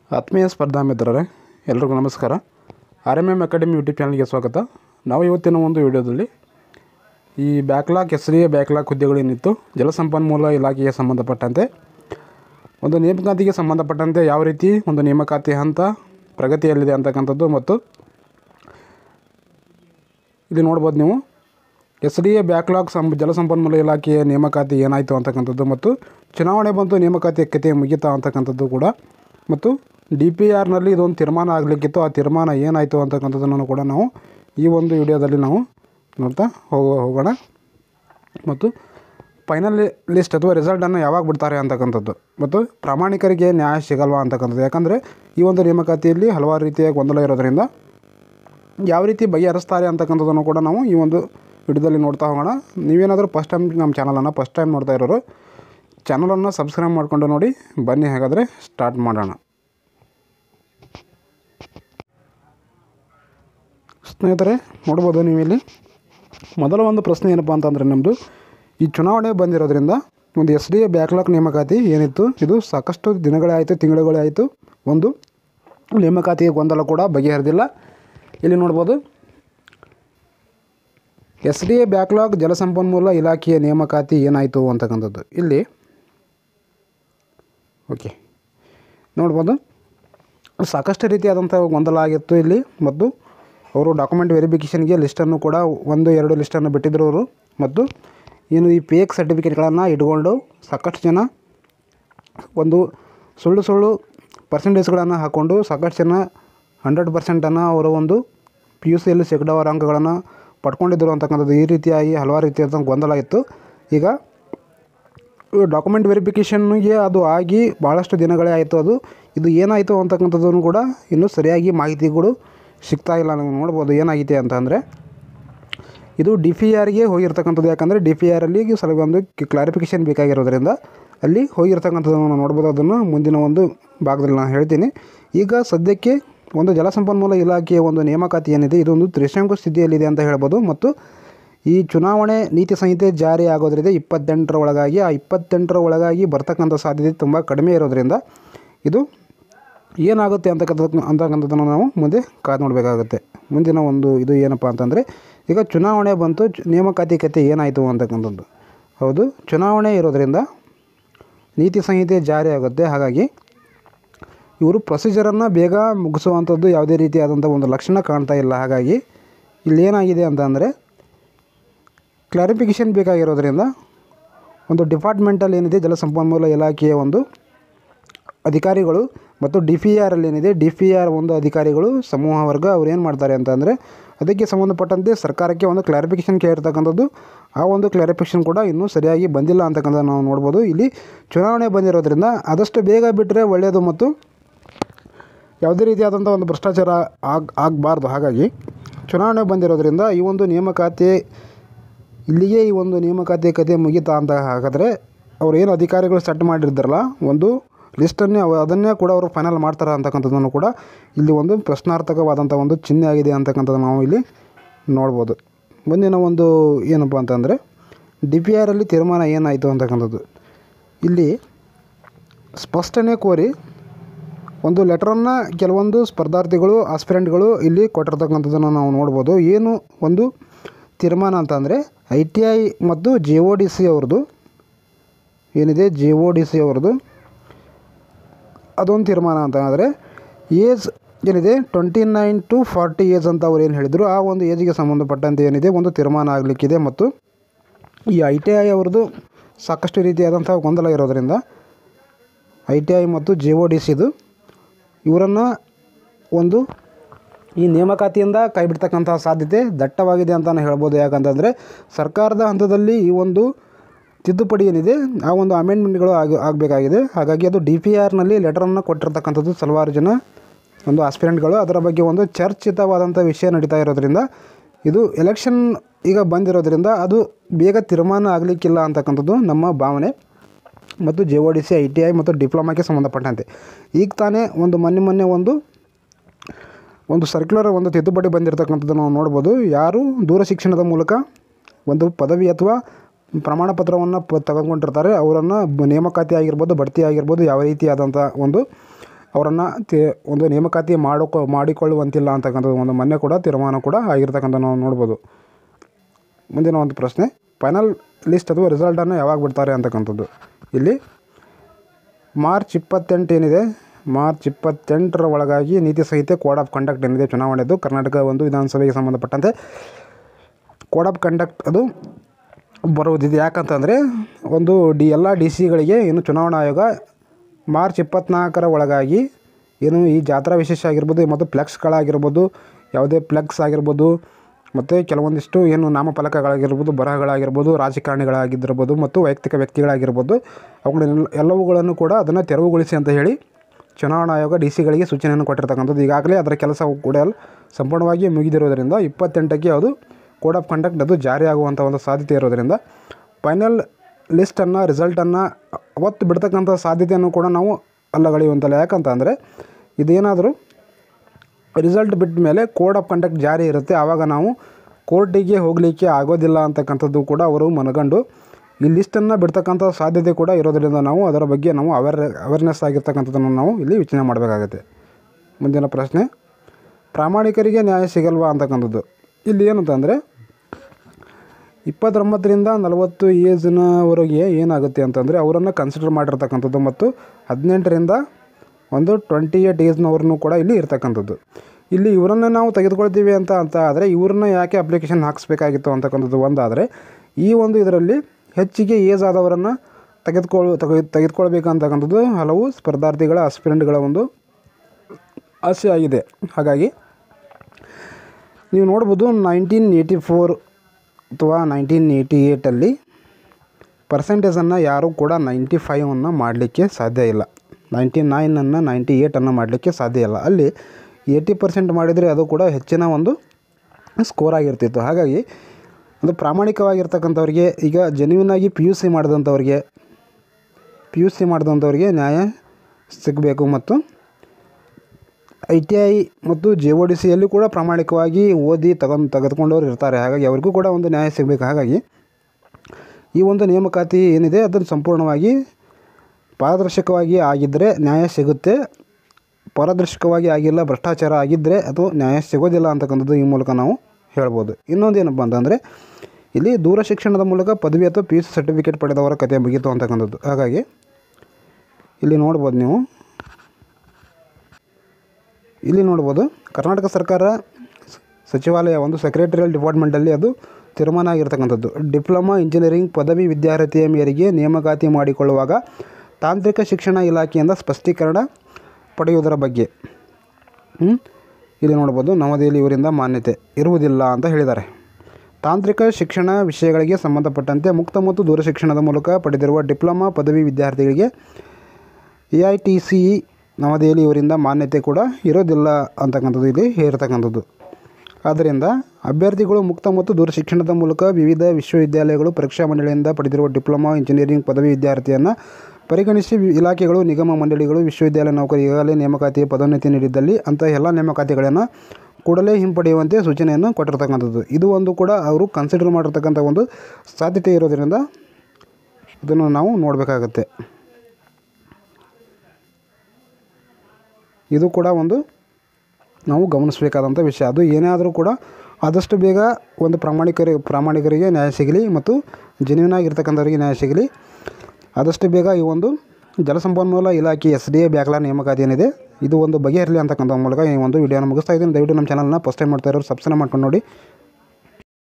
ಆತ್ಮೀಯ ಸ್ಪರ್ಧಾ ಮಿತ್ರರೇ ಎಲ್ರಿಗೂ ನಮಸ್ಕಾರ R M M academy YouTube ಚಾನಲ್ಗೆ ಸ್ವಾಗತ ನಾವು ಇವತ್ತಿನ ಒಂದು ವಿಡಿಯೋದಲ್ಲಿ ಈ ಬ್ಯಾಕ್ಲಾಗ್ ಹೆಸರಿಯ ಬ್ಯಾಕ್ಲಾಗ್ ಹುದ್ದೆಗಳೇನಿತ್ತು ಜಲಸಂಪನ್ಮೂಲ ಇಲಾಖೆಗೆ ಸಂಬಂಧಪಟ್ಟಂತೆ ಒಂದು ನೇಮಕಾತಿಗೆ ಸಂಬಂಧಪಟ್ಟಂತೆ ಯಾವ ರೀತಿ ಒಂದು ನೇಮಕಾತಿ ಹಂತ ಪ್ರಗತಿಯಲ್ಲಿದೆ ಅಂತಕ್ಕಂಥದ್ದು ಮತ್ತು ಇಲ್ಲಿ ನೋಡ್ಬೋದು ನೀವು ಎಸ್ ಡಿ ಎ ಬ್ಯಾಕ್ಲಾಗ್ ಸಂ ಜಲಸಂಪನ್ಮೂಲ ಇಲಾಖೆಯ ನೇಮಕಾತಿ ಏನಾಯಿತು ಅಂತಕ್ಕಂಥದ್ದು ಮತ್ತು ಚುನಾವಣೆ ಬಂತು ನೇಮಕಾತಿ ಕತೆ ಮುಗೀತಾ ಅಂತಕ್ಕಂಥದ್ದು ಕೂಡ ಮತ್ತು ಡಿ ಪಿ ಆರ್ನಲ್ಲಿ ಇದೊಂದು ತೀರ್ಮಾನ ಆಗಲಿಕ್ಕಿತ್ತು ಆ ತೀರ್ಮಾನ ಏನಾಯಿತು ಅಂತಕ್ಕಂಥದ್ದನ್ನು ಕೂಡ ನಾವು ಈ ಒಂದು ವಿಡಿಯೋದಲ್ಲಿ ನಾವು ನೋಡ್ತಾ ಹೋಗೋ ಹೋಗೋಣ ಮತ್ತು ಫೈನಲ್ ಲಿಸ್ಟ್ ಅಥವಾ ರಿಸಲ್ಟನ್ನು ಯಾವಾಗ ಬಿಡ್ತಾರೆ ಅಂತಕ್ಕಂಥದ್ದು ಮತ್ತು ಪ್ರಾಮಾಣಿಕರಿಗೆ ನ್ಯಾಯ ಸಿಗಲ್ವಾ ಅಂತಕ್ಕಂಥದ್ದು ಯಾಕಂದರೆ ಈ ಒಂದು ನೇಮಕಾತಿಯಲ್ಲಿ ಹಲವಾರು ರೀತಿಯ ಗೊಂದಲ ಇರೋದರಿಂದ ಯಾವ ರೀತಿ ಬಗೆಹರಿಸ್ತಾರೆ ಅಂತಕ್ಕಂಥದ್ದನ್ನು ಕೂಡ ನಾವು ಈ ಒಂದು ವಿಡಿಯೋದಲ್ಲಿ ನೋಡ್ತಾ ಹೋಗೋಣ ನೀವೇನಾದರೂ ಫಸ್ಟ್ ಟೈಮ್ ನಮ್ಮ ಚಾನಲನ್ನು ಫಸ್ಟ್ ಟೈಮ್ ನೋಡ್ತಾ ಇರೋರು ಚಾನಲನ್ನು ಸಬ್ಸ್ಕ್ರೈಬ್ ಮಾಡಿಕೊಂಡು ನೋಡಿ ಬನ್ನಿ ಹಾಗಾದರೆ ಸ್ಟಾರ್ಟ್ ಮಾಡೋಣ ಸ್ನೇಹಿತರೆ ನೋಡ್ಬೋದು ನೀವು ಇಲ್ಲಿ ಮೊದಲ ಒಂದು ಪ್ರಶ್ನೆ ಏನಪ್ಪ ಅಂತಂದರೆ ನಮ್ಮದು ಈ ಚುನಾವಣೆ ಬಂದಿರೋದ್ರಿಂದ ಒಂದು ಎಸ್ ಡಿ ಎ ಬ್ಯಾಕ್ಲಾಗ್ ನೇಮಕಾತಿ ಏನಿತ್ತು ಇದು ಸಾಕಷ್ಟು ದಿನಗಳೇ ಆಯಿತು ತಿಂಗಳುಗಳೇ ಆಯಿತು ಒಂದು ನೇಮಕಾತಿಯ ಗೊಂದಲ ಕೂಡ ಬಗೆಹರಿದಿಲ್ಲ ಇಲ್ಲಿ ನೋಡ್ಬೋದು ಎಸ್ ಡಿ ಎ ಬ್ಯಾಕ್ಲಾಗ್ ಜಲಸಂಪನ್ಮೂಲ ಇಲಾಖೆಯ ನೇಮಕಾತಿ ಏನಾಯಿತು ಅಂತಕ್ಕಂಥದ್ದು ಇಲ್ಲಿ ಓಕೆ ನೋಡ್ಬೋದು ಸಾಕಷ್ಟು ರೀತಿಯಾದಂಥ ಗೊಂದಲ ಆಗಿತ್ತು ಇಲ್ಲಿ ಮತ್ತು ಅವರು ಡಾಕ್ಯುಮೆಂಟ್ ವೆರಿಫಿಕೇಷನ್ಗೆ ಲಿಸ್ಟನ್ನು ಕೂಡ ಒಂದು ಎರಡು ಲಿಸ್ಟನ್ನು ಬಿಟ್ಟಿದ್ದರು ಅವರು ಮತ್ತು ಏನು ಈ ಫೇಕ್ ಸರ್ಟಿಫಿಕೇಟ್ಗಳನ್ನು ಇಟ್ಕೊಂಡು ಸಾಕಷ್ಟು ಜನ ಒಂದು ಸುಳ್ಳು ಸುಳ್ಳು ಪರ್ಸೆಂಟೇಜ್ಗಳನ್ನು ಹಾಕ್ಕೊಂಡು ಸಾಕಷ್ಟು ಜನ ಹಂಡ್ರೆಡ್ ಪರ್ಸೆಂಟನ್ನು ಅವರ ಒಂದು ಪಿ ಯು ಸಿಯಲ್ಲಿ ಶೇಕಡಾವಾರು ಅಂಕಗಳನ್ನು ಪಡ್ಕೊಂಡಿದ್ದರು ಅಂತಕ್ಕಂಥದ್ದು ಈ ರೀತಿಯಾಗಿ ಹಲವಾರು ರೀತಿಯಾದ ಗೊಂದಲ ಇತ್ತು ಈಗ ಡಾಕ್ಯುಮೆಂಟ್ ವೆರಿಫಿಕೇಷನ್ಗೆ ಅದು ಆಗಿ ಭಾಳಷ್ಟು ದಿನಗಳೇ ಆಯಿತು ಅದು ಇದು ಏನಾಯಿತು ಅಂತಕ್ಕಂಥದ್ದನ್ನು ಕೂಡ ಇನ್ನೂ ಸರಿಯಾಗಿ ಮಾಹಿತಿಗಳು ಸಿಗ್ತಾ ಇಲ್ಲ ನಾವು ನೋಡ್ಬೋದು ಏನಾಗಿದೆ ಅಂತ ಅಂದರೆ ಇದು ಡಿ ಪಿ ಆರ್ಗೆ ಹೋಗಿರ್ತಕ್ಕಂಥದ್ದು ಯಾಕಂದರೆ ಡಿ ಪಿ ಆರಲ್ಲಿ ಸ್ವಲ್ಪ ಒಂದು ಕ್ಲಾರಿಫಿಕೇಷನ್ ಬೇಕಾಗಿರೋದ್ರಿಂದ ಅಲ್ಲಿ ಹೋಗಿರ್ತಕ್ಕಂಥದ್ದನ್ನು ನಾವು ನೋಡ್ಬೋದು ಅದನ್ನು ಮುಂದಿನ ಒಂದು ಭಾಗದಲ್ಲಿ ನಾನು ಹೇಳ್ತೀನಿ ಈಗ ಸದ್ಯಕ್ಕೆ ಒಂದು ಜಲಸಂಪನ್ಮೂಲ ಇಲಾಖೆಯ ಒಂದು ನೇಮಕಾತಿ ಏನಿದೆ ಇದೊಂದು ತ್ರಿಶಂಕು ಸ್ಥಿತಿಯಲ್ಲಿದೆ ಅಂತ ಹೇಳ್ಬೋದು ಮತ್ತು ಈ ಚುನಾವಣೆ ನೀತಿ ಸಂಹಿತೆ ಜಾರಿ ಆಗೋದ್ರಿಂದ ಇಪ್ಪತ್ತೆಂಟರ ಒಳಗಾಗಿ ಆ ಇಪ್ಪತ್ತೆಂಟರ ಒಳಗಾಗಿ ಬರ್ತಕ್ಕಂಥ ಸಾಧ್ಯತೆ ತುಂಬ ಕಡಿಮೆ ಇರೋದ್ರಿಂದ ಇದು ಏನಾಗುತ್ತೆ ಅಂತಕ್ಕಂಥ ಅಂತಕ್ಕಂಥದ್ದನ್ನು ನಾವು ಮುಂದೆ ಕಾದು ನೋಡಬೇಕಾಗುತ್ತೆ ಮುಂದಿನ ಒಂದು ಇದು ಏನಪ್ಪ ಅಂತಂದರೆ ಈಗ ಚುನಾವಣೆ ಬಂತು ಚು- ನೇಮಕಾತಿ ಕತೆ ಏನಾಯಿತು ಅಂತಕ್ಕಂಥದ್ದು ಹೌದು ಚುನಾವಣೆ ಇರೋದರಿಂದ ನೀತಿ ಸಂಹಿತೆ ಜಾರಿ ಆಗುತ್ತೆ ಹಾಗಾಗಿ ಇವರು ಪ್ರೊಸೀಜರನ್ನು ಬೇಗ ಮುಗಿಸುವಂಥದ್ದು ಯಾವುದೇ ರೀತಿಯಾದಂಥ ಒಂದು ಲಕ್ಷಣ ಕಾಣ್ತಾ ಇಲ್ಲ ಹಾಗಾಗಿ ಇಲ್ಲಿ ಏನಾಗಿದೆ ಅಂತ ಅಂದರೆ ಕ್ಲಾರಿಫಿಕೇಷನ್ ಬೇಕಾಗಿರೋದ್ರಿಂದ ಒಂದು ಡಿಪಾರ್ಟ್ಮೆಂಟಲ್ಲಿ ಏನಿದೆ ಜಲಸಂಪನ್ಮೂಲ ಇಲಾಖೆಯ ಒಂದು ಅಧಿಕಾರಿಗಳು ಮತ್ತು ಡಿ ಪಿ ಆರಲ್ಲಿ ಏನಿದೆ ಡಿ ಪಿ ಆರ್ ಒಂದು ಅಧಿಕಾರಿಗಳು ಸಮೂಹ ವರ್ಗ ಅವ್ರು ಏನು ಮಾಡ್ತಾರೆ ಅಂತಂದರೆ ಅದಕ್ಕೆ ಸಂಬಂಧಪಟ್ಟಂತೆ ಸರ್ಕಾರಕ್ಕೆ ಒಂದು ಕ್ಲಾರಿಫಿಕೇಷನ್ ಕೇಳಿರ್ತಕ್ಕಂಥದ್ದು ಆ ಒಂದು ಕ್ಲಾರಿಫಿಕೇಷನ್ ಕೂಡ ಇನ್ನೂ ಸರಿಯಾಗಿ ಬಂದಿಲ್ಲ ಅಂತಕ್ಕಂಥ ನಾವು ನೋಡ್ಬೋದು ಇಲ್ಲಿ ಚುನಾವಣೆ ಬಂದಿರೋದ್ರಿಂದ ಆದಷ್ಟು ಬೇಗ ಬಿಟ್ಟರೆ ಒಳ್ಳೆಯದು ಮತ್ತು ಯಾವುದೇ ರೀತಿಯಾದಂಥ ಒಂದು ಭ್ರಷ್ಟಾಚಾರ ಆಗ ಆಗಬಾರ್ದು ಹಾಗಾಗಿ ಚುನಾವಣೆ ಬಂದಿರೋದ್ರಿಂದ ಈ ಒಂದು ನೇಮಕಾತಿ ಇಲ್ಲಿಗೆ ಈ ಒಂದು ನೇಮಕಾತಿ ಕತೆ ಮುಗೀತಾ ಅಂತ ಹಾಗಾದರೆ ಅವ್ರು ಏನು ಅಧಿಕಾರಿಗಳು ಸೆಟ್ ಮಾಡಿರ್ತಾರಲ್ಲ ಒಂದು ಲಿಸ್ಟನ್ನೇ ಅವ ಅದನ್ನೇ ಕೂಡ ಅವರು ಫೈನಲ್ ಮಾಡ್ತಾರೆ ಅಂತಕ್ಕಂಥದ್ದನ್ನು ಕೂಡ ಇಲ್ಲಿ ಒಂದು ಪ್ರಶ್ನಾರ್ಥಕವಾದಂಥ ಒಂದು ಚಿಹ್ನೆ ಆಗಿದೆ ಅಂತಕ್ಕಂಥದ್ದು ನಾವು ಇಲ್ಲಿ ನೋಡ್ಬೋದು ಮುಂದಿನ ಒಂದು ಏನಪ್ಪ ಅಂತಂದರೆ ಡಿ ಪಿ ಆರಲ್ಲಿ ತೀರ್ಮಾನ ಏನಾಯಿತು ಅಂತಕ್ಕಂಥದ್ದು ಇಲ್ಲಿ ಸ್ಪಷ್ಟನೆ ಕೋರಿ ಒಂದು ಲೆಟ್ರನ್ನು ಕೆಲವೊಂದು ಸ್ಪರ್ಧಾರ್ಥಿಗಳು ಆಸ್ಪಿರೆಂಟ್ಗಳು ಇಲ್ಲಿ ಕೊಟ್ಟಿರ್ತಕ್ಕಂಥದ್ದನ್ನು ನಾವು ನೋಡ್ಬೋದು ಏನು ಒಂದು ತೀರ್ಮಾನ ಅಂತಂದರೆ ಐ ಟಿ ಐ ಮತ್ತು ಜೆ ಒ ಡಿ ಸಿ ಅವ್ರದ್ದು ಏನಿದೆ ಜೆ ಒ ಡಿ ಸಿ ಅವ್ರದ್ದು ಅದೊಂದು ತೀರ್ಮಾನ ಅಂತ ಅಂದರೆ ಏಜ್ ಏನಿದೆ twenty nine to forty age ಅಂತ ಅವ್ರು ಏನು ಹೇಳಿದರು ಆ ಒಂದು ಏಜ್ಗೆ ಸಂಬಂಧಪಟ್ಟಂತೆ ಏನಿದೆ ಒಂದು ತೀರ್ಮಾನ ಆಗಲಿಕ್ಕಿದೆ ಮತ್ತು ಈ ಐ ಟಿ ಐ ಅವ್ರದ್ದು ಸಾಕಷ್ಟು ರೀತಿಯಾದಂಥ ಗೊಂದಲ ಇರೋದರಿಂದ ಐ ಟಿ ಐ ಮತ್ತು ಜೆ ಒ ಡಿ ಸಿದು ಇವರನ್ನು ಒಂದು ಈ ನೇಮಕಾತಿಯಿಂದ ಕೈ ಬಿಡ್ತಕ್ಕಂಥ ಸಾಧ್ಯತೆ ದಟ್ಟವಾಗಿದೆ ಅಂತಲೇ ಹೇಳ್ಬೋದು ಯಾಕಂತಂದರೆ ಸರ್ಕಾರದ ಹಂತದಲ್ಲಿ ಈ ಒಂದು ತಿದ್ದುಪಡಿ ಏನಿದೆ ಆ ಒಂದು ಅಮೆಂಡ್ಮೆಂಟ್ಗಳು ಆಗ ಆಗಬೇಕಾಗಿದೆ ಹಾಗಾಗಿ ಅದು ಡಿ ಪಿ ಆರ್ನಲ್ಲಿ ಲೆಟರನ್ನು ಕೊಟ್ಟಿರ್ತಕ್ಕಂಥದ್ದು ಹಲವಾರು ಜನ ಒಂದು ಆಸ್ಪಿರೆಂಟ್ಗಳು ಅದರ ಬಗ್ಗೆ ಒಂದು ಚರ್ಚಿತವಾದಂಥ ವಿಷಯ ನಡೀತಾ ಇರೋದ್ರಿಂದ ಇದು ಎಲೆಕ್ಷನ್ ಈಗ ಬಂದಿರೋದ್ರಿಂದ ಅದು ಬೇಗ ತೀರ್ಮಾನ ಆಗಲಿಕ್ಕಿಲ್ಲ ಅಂತಕ್ಕಂಥದ್ದು ನಮ್ಮ ಭಾವನೆ ಮತ್ತು J O D C I T I ಮತ್ತು ಡಿಪ್ಲೊಮಾಕ್ಕೆ ಸಂಬಂಧಪಟ್ಟಂತೆ ಈಗ ತಾನೇ ಒಂದು ಮೊನ್ನೆ ಮೊನ್ನೆ ಒಂದು ಒಂದು ಸರ್ಕ್ಯುಲರ್ ಒಂದು ತಿದ್ದುಪಡಿ ಬಂದಿರತಕ್ಕಂಥದ್ದು ನಾವು ನೋಡ್ಬೋದು ಯಾರು ದೂರ ಶಿಕ್ಷಣದ ಮೂಲಕ ಒಂದು ಪದವಿ ಅಥವಾ ಪ್ರಮಾಣ ಪತ್ರವನ್ನು ಪ ತೆಗೆದುಕೊಂಡಿರ್ತಾರೆ ಅವರನ್ನು ನೇಮಕಾತಿ ಆಗಿರ್ಬೋದು ಬಡ್ತಿ ಆಗಿರ್ಬೋದು ಯಾವ ರೀತಿಯಾದಂಥ ಒಂದು ಅವರನ್ನು ತಿ ಒಂದು ನೇಮಕಾತಿ ಮಾಡೋಕೊ ಮಾಡಿಕೊಳ್ಳುವಂತಿಲ್ಲ ಅಂತಕ್ಕಂಥದ್ದು ಒಂದು ಮೊನ್ನೆ ಕೂಡ ತೀರ್ಮಾನ ಕೂಡ ಆಗಿರ್ತಕ್ಕಂಥ ನಾವು ನೋಡ್ಬೋದು ಮುಂದಿನ ಒಂದು ಪ್ರಶ್ನೆ ಫೈನಲ್ ಲಿಸ್ಟ್ ಅಥವಾ ರಿಸಲ್ಟನ್ನು ಯಾವಾಗ ಬಿಡ್ತಾರೆ ಅಂತಕ್ಕಂಥದ್ದು ಇಲ್ಲಿ ಮಾರ್ಚ್ ಇಪ್ಪತ್ತೆಂಟು ಏನಿದೆ ಮಾರ್ಚ್ ಇಪ್ಪತ್ತೆಂಟರ ಒಳಗಾಗಿ ನೀತಿ ಸಂಹಿತೆ ಕೋಡ್ ಆಫ್ ಕಂಡಕ್ಟ್ ಏನಿದೆ ಚುನಾವಣೆದು ಕರ್ನಾಟಕ ಒಂದು ವಿಧಾನಸಭೆಗೆ ಸಂಬಂಧಪಟ್ಟಂತೆ ಕೋಡ್ ಆಫ್ ಕಂಡಕ್ಟ್ ಅದು ಬರುವುದಿದೆ ಯಾಕಂತಂದರೆ ಒಂದು ಡಿ ಎಲ್ಲ ಡಿ ಸಿಗಳಿಗೆ ಏನು ಚುನಾವಣಾ ಆಯೋಗ ಮಾರ್ಚ್ ಇಪ್ಪತ್ತ್ನಾಲ್ಕರ ಒಳಗಾಗಿ ಏನು ಈ ಜಾತ್ರಾ ವಿಶೇಷ ಆಗಿರ್ಬೋದು ಮತ್ತು ಫ್ಲೆಕ್ಸ್ಗಳಾಗಿರ್ಬೋದು ಯಾವುದೇ ಫ್ಲೆಕ್ಸ್ ಆಗಿರ್ಬೋದು ಮತ್ತು ಕೆಲವೊಂದಿಷ್ಟು ಏನು ನಾಮಫಲಕಗಳಾಗಿರ್ಬೋದು ಬರಹಗಳಾಗಿರ್ಬೋದು ರಾಜಕಾರಣಿಗಳಾಗಿದ್ದಿರ್ಬೋದು ಮತ್ತು ವೈಯಕ್ತಿಕ ವ್ಯಕ್ತಿಗಳಾಗಿರ್ಬೋದು ಅವುಗಳೆಲ್ಲ ಎಲ್ಲವುಗಳನ್ನು ಕೂಡ ಅದನ್ನು ತೆರವುಗೊಳಿಸಿ ಅಂತ ಹೇಳಿ ಚುನಾವಣಾ ಆಯೋಗ ಡಿ ಸಿಗಳಿಗೆ ಸೂಚನೆಯನ್ನು ಕೊಟ್ಟಿರ್ತಕ್ಕಂಥದ್ದು ಈಗಾಗಲೇ ಅದರ ಕೆಲಸ ಕೂಡ ಸಂಪೂರ್ಣವಾಗಿ ಮುಗಿದಿರೋದರಿಂದ ಇಪ್ಪತ್ತೆಂಟಕ್ಕೆ ಅದು ಕೋಡ್ ಆಫ್ ಕಂಡಕ್ಟ್ ಅದು ಜಾರಿ ಆಗುವಂಥ ಒಂದು ಸಾಧ್ಯತೆ ಇರೋದರಿಂದ ಫೈನಲ್ ಲಿಸ್ಟನ್ನು ರಿಸಲ್ಟನ್ನು ಅವತ್ತು ಬಿಡ್ತಕ್ಕಂಥ ಸಾಧ್ಯತೆಯನ್ನು ಕೂಡ ನಾವು ಅಲ್ಲಗಳೆಯುವಂತಲ್ಲ ಯಾಕಂತ ಅಂದರೆ ಇದೇನಾದರೂ ರಿಸಲ್ಟ್ ಬಿಟ್ಟ ಮೇಲೆ ಕೋಡ್ ಆಫ್ ಕಂಡಕ್ಟ್ ಜಾರಿ ಇರುತ್ತೆ ಆವಾಗ ನಾವು ಕೋರ್ಟಿಗೆ ಹೋಗಲಿಕ್ಕೆ ಆಗೋದಿಲ್ಲ ಅಂತಕ್ಕಂಥದ್ದು ಕೂಡ ಅವರು ಮನಗಂಡು ಈ ಲಿಸ್ಟನ್ನು ಬಿಡ್ತಕ್ಕಂಥ ಸಾಧ್ಯತೆ ಕೂಡ ಇರೋದರಿಂದ ನಾವು ಅದರ ಬಗ್ಗೆ ನಾವು ಅವೇರ್ ಅವೇರ್ನೆಸ್ ಆಗಿರ್ತಕ್ಕಂಥದ್ದನ್ನು ನಾವು ಇಲ್ಲಿ ಯೋಚನೆ ಮಾಡಬೇಕಾಗತ್ತೆ ಮುಂದಿನ ಪ್ರಶ್ನೆ ಪ್ರಾಮಾಣಿಕರಿಗೆ ನ್ಯಾಯ ಸಿಗಲ್ವಾ ಅಂತಕ್ಕಂಥದ್ದು ಇಲ್ಲಿ ಏನಂತಂದರೆ ಇಪ್ಪತ್ತೊಂಬತ್ತರಿಂದ ನಲವತ್ತು ಏಜ್ನವರೆಗೆ ಏನಾಗುತ್ತೆ ಅಂತಂದರೆ ಅವರನ್ನು ಕನ್ಸಿಡರ್ ಮಾಡಿರ್ತಕ್ಕಂಥದ್ದು ಮತ್ತು ಹದಿನೆಂಟರಿಂದ ಒಂದು ಟ್ವೆಂಟಿ ಏಯ್ಟ್ ಏಜ್ನವ್ರನ್ನೂ ಕೂಡ ಇಲ್ಲಿ ಇರ್ತಕ್ಕಂಥದ್ದು ಇಲ್ಲಿ ಇವರನ್ನು ನಾವು ತೆಗೆದುಕೊಳ್ತೀವಿ ಅಂತ ಅಂತ ಆದರೆ ಇವ್ರನ್ನ ಯಾಕೆ ಅಪ್ಲಿಕೇಶನ್ ಹಾಕಿಸ್ಬೇಕಾಗಿತ್ತು ಅಂತಕ್ಕಂಥದ್ದು ಒಂದಾದರೆ ಈ ಒಂದು ಇದರಲ್ಲಿ ಹೆಚ್ಚಿಗೆ ಏಜ್ ಆದವರನ್ನು ತೆಗೆದುಕೊಳ್ಳು ತೆಗೆ ತೆಗೆದುಕೊಳ್ಬೇಕಂತಕ್ಕಂಥದ್ದು ಹಲವು ಸ್ಪರ್ಧಾರ್ಥಿಗಳ ಆಸ್ಪಿರೆಂಟ್ಗಳ ಒಂದು ಆಸೆ ಆಗಿದೆ ಹಾಗಾಗಿ ನೀವು ನೋಡ್ಬೋದು ನೈನ್ಟೀನ್ ಏಯ್ಟಿ ಫೋರ್ ಅಥವಾ ನೈನ್ಟೀನ್ ಏಯ್ಟಿ ಏಯ್ಟಲ್ಲಿ ಪರ್ಸೆಂಟೇಜನ್ನು ಯಾರೂ ಕೂಡ ನೈಂಟಿ ಫೈವನ್ನು ಮಾಡಲಿಕ್ಕೆ ಸಾಧ್ಯ ಇಲ್ಲ ನೈಂಟಿ ನೈನನ್ನು ನೈಂಟಿ ಏಯ್ಟನ್ನು ಮಾಡಲಿಕ್ಕೆ ಸಾಧ್ಯ ಇಲ್ಲ ಅಲ್ಲಿ ಏಯ್ಟಿ ಪರ್ಸೆಂಟ್ ಮಾಡಿದರೆ ಅದು ಕೂಡ ಹೆಚ್ಚಿನ ಒಂದು ಸ್ಕೋರ್ ಆಗಿರ್ತಿತ್ತು ಹಾಗಾಗಿ ಒಂದು ಪ್ರಾಮಾಣಿಕವಾಗಿರ್ತಕ್ಕಂಥವ್ರಿಗೆ ಈಗ ಜೆನ್ಯೂನಾಗಿ ಪಿ ಯು ಸಿ ಮಾಡಿದಂಥವ್ರಿಗೆ ಪಿ ಯು ಸಿ ಮಾಡಿದಂಥವ್ರಿಗೆ ನ್ಯಾಯ ಸಿಗಬೇಕು ಮತ್ತು ಐ ಟಿ ಐ ಮತ್ತು ಜೆ ಒ ಡಿ ಸಿಯಲ್ಲಿ ಕೂಡ ಪ್ರಾಮಾಣಿಕವಾಗಿ ಓದಿ ತಗೊಂಡು ತೆಗೆದುಕೊಂಡವ್ರು ಇರ್ತಾರೆ ಹಾಗಾಗಿ ಅವ್ರಿಗೂ ಕೂಡ ಒಂದು ನ್ಯಾಯ ಸಿಗಬೇಕು ಹಾಗಾಗಿ ಈ ಒಂದು ನೇಮಕಾತಿ ಏನಿದೆ ಅದನ್ನು ಸಂಪೂರ್ಣವಾಗಿ ಪಾರದರ್ಶಕವಾಗಿ ಆಗಿದ್ದರೆ ನ್ಯಾಯ ಸಿಗುತ್ತೆ ಪಾರದರ್ಶಕವಾಗಿ ಆಗಿಲ್ಲ ಭ್ರಷ್ಟಾಚಾರ ಆಗಿದ್ದರೆ ಅದು ನ್ಯಾಯ ಸಿಗೋದಿಲ್ಲ ಅಂತಕ್ಕಂಥದ್ದು ಈ ಮೂಲಕ ನಾವು ಹೇಳ್ಬೋದು ಇನ್ನೊಂದು ಏನಪ್ಪ ಅಂತಂದರೆ ಇಲ್ಲಿ ದೂರ ಶಿಕ್ಷಣದ ಮೂಲಕ ಪದವಿ ಅಥವಾ ಪಿ ಯು ಸಿ ಸರ್ಟಿಫಿಕೇಟ್ ಪಡೆದವರ ಕತೆ ಮುಗೀತು ಅಂತಕ್ಕಂಥದ್ದು ಹಾಗಾಗಿ ಇಲ್ಲಿ ನೋಡ್ಬೋದು ನೀವು ಇಲ್ಲಿ ನೋಡ್ಬೋದು ಕರ್ನಾಟಕ ಸರ್ಕಾರ ಸ- ಸಚಿವಾಲಯ ಒಂದು ಸೆಕ್ರೆಟರಿಯಲ್ ಡಿಪಾರ್ಟ್ಮೆಂಟಲ್ಲಿ ಅದು ತೀರ್ಮಾನ ಆಗಿರ್ತಕ್ಕಂಥದ್ದು ಡಿಪ್ಲೊಮಾ ಇಂಜಿನಿಯರಿಂಗ್ ಪದವಿ ವಿದ್ಯಾರ್ಥಿಯ ಮೇರೆಗೆ ನೇಮಕಾತಿ ಮಾಡಿಕೊಳ್ಳುವಾಗ ತಾಂತ್ರಿಕ ಶಿಕ್ಷಣ ಇಲಾಖೆಯಿಂದ ಸ್ಪಷ್ಟೀಕರಣ ಪಡೆಯುವುದರ ಬಗ್ಗೆ ಹ್ಮ್? ಇಲ್ಲಿ ನೋಡ್ಬೋದು ನವದೆಹಲಿ ಇವರಿಂದ ಮಾನ್ಯತೆ ಇರುವುದಿಲ್ಲ ಅಂತ ಹೇಳಿದ್ದಾರೆ ತಾಂತ್ರಿಕ ಶಿಕ್ಷಣ ವಿಷಯಗಳಿಗೆ ಸಂಬಂಧಪಟ್ಟಂತೆ ಮುಕ್ತ ಮತ್ತು ದೂರ ಶಿಕ್ಷಣದ ಮೂಲಕ ಪಡೆದಿರುವ ಡಿಪ್ಲೊಮಾ ಪದವಿ ವಿದ್ಯಾರ್ಥಿಗಳಿಗೆ A I T C E ನವದೆಹಲಿ ಇವರಿಂದ ಮಾನ್ಯತೆ ಕೂಡ ಇರೋದಿಲ್ಲ ಅಂತಕ್ಕಂಥದ್ದು ಇಲ್ಲಿ ಇರತಕ್ಕಂಥದ್ದು ಆದ್ದರಿಂದ ಅಭ್ಯರ್ಥಿಗಳು ಮುಕ್ತ ಮತ್ತು ದೂರ ಶಿಕ್ಷಣದ ಮೂಲಕ ವಿವಿಧ ವಿಶ್ವವಿದ್ಯಾಲಯಗಳು ಪರೀಕ್ಷಾ ಮಂಡಳಿಯಿಂದ ಪಡೆದಿರುವ ಡಿಪ್ಲೊಮಾ ಇಂಜಿನಿಯರಿಂಗ್ ಪದವಿ ವಿದ್ಯಾರ್ಥಿಯನ್ನು ಪರಿಗಣಿಸಿ ವಿ- ಇಲಾಖೆಗಳು ನಿಗಮ ಮಂಡಳಿಗಳು ವಿಶ್ವವಿದ್ಯಾಲಯ ನೌಕರಿ ಈಗಾಗಲೇ ನೇಮಕಾತಿ ಪದೋನ್ನತಿ ನೀಡಿದ್ದಲ್ಲಿ ಅಂತಹ ಎಲ್ಲ ನೇಮಕಾತಿಗಳನ್ನು ಕೂಡಲೇ ಹಿಂಪಡೆಯುವಂತೆ ಸೂಚನೆಯನ್ನು ಕೊಟ್ಟಿರ್ತಕ್ಕಂಥದ್ದು ಇದು ಒಂದು ಕೂಡ ಅವರು ಕನ್ಸಿಡರ್ ಮಾಡಿರ್ತಕ್ಕಂಥ ಒಂದು ಸಾಧ್ಯತೆ ಇರೋದರಿಂದ ಇದನ್ನು ನಾವು ನೋಡಬೇಕಾಗತ್ತೆ ಇದು ಕೂಡ ಒಂದು ನಾವು ಗಮನಿಸಬೇಕಾದಂಥ ವಿಷಯ ಅದು ಏನೇ ಆದರೂ ಕೂಡ ಆದಷ್ಟು ಬೇಗ ಒಂದು ಪ್ರಾಮಾಣಿಕರಿಗೆ ಪ್ರಾಮಾಣಿಕರಿಗೆ ನ್ಯಾಯ ಸಿಗಲಿ ಮತ್ತು ಜೆನ್ಯೂನ್ ಆಗಿರ್ತಕ್ಕಂಥವ್ರಿಗೆ ನ್ಯಾಯ ಸಿಗಲಿ ಆದಷ್ಟು ಬೇಗ ಈ ಒಂದು ಜಲಸಂಪನ್ಮೂಲ ಇಲಾಖೆ ಎಸ್ ಡಿ ಎ ಬ್ಯಾಕ್ಲಾಗ್ ನೇಮಕಾತಿ ಏನಿದೆ ಇದು ಒಂದು ಬಗೆಹರಲಿ ಅಂತಕ್ಕಂಥ ಮೂಲಕ ಈ ಒಂದು ವಿಡಿಯೋನ ಮುಗಿಸ್ತಾ ಇದ್ದೀನಿ ದಯವಿಟ್ಟು ನಮ್ಮ ಚಾನಲ್ನ ಫಸ್ಟ್ ಟೈಮ್ ಮಾಡ್ತಾ ಇರೋರು ಸಬ್ಸ್ಕ್ರೈಬ್ ಮಾಡ್ಕೊಂಡು ನೋಡಿ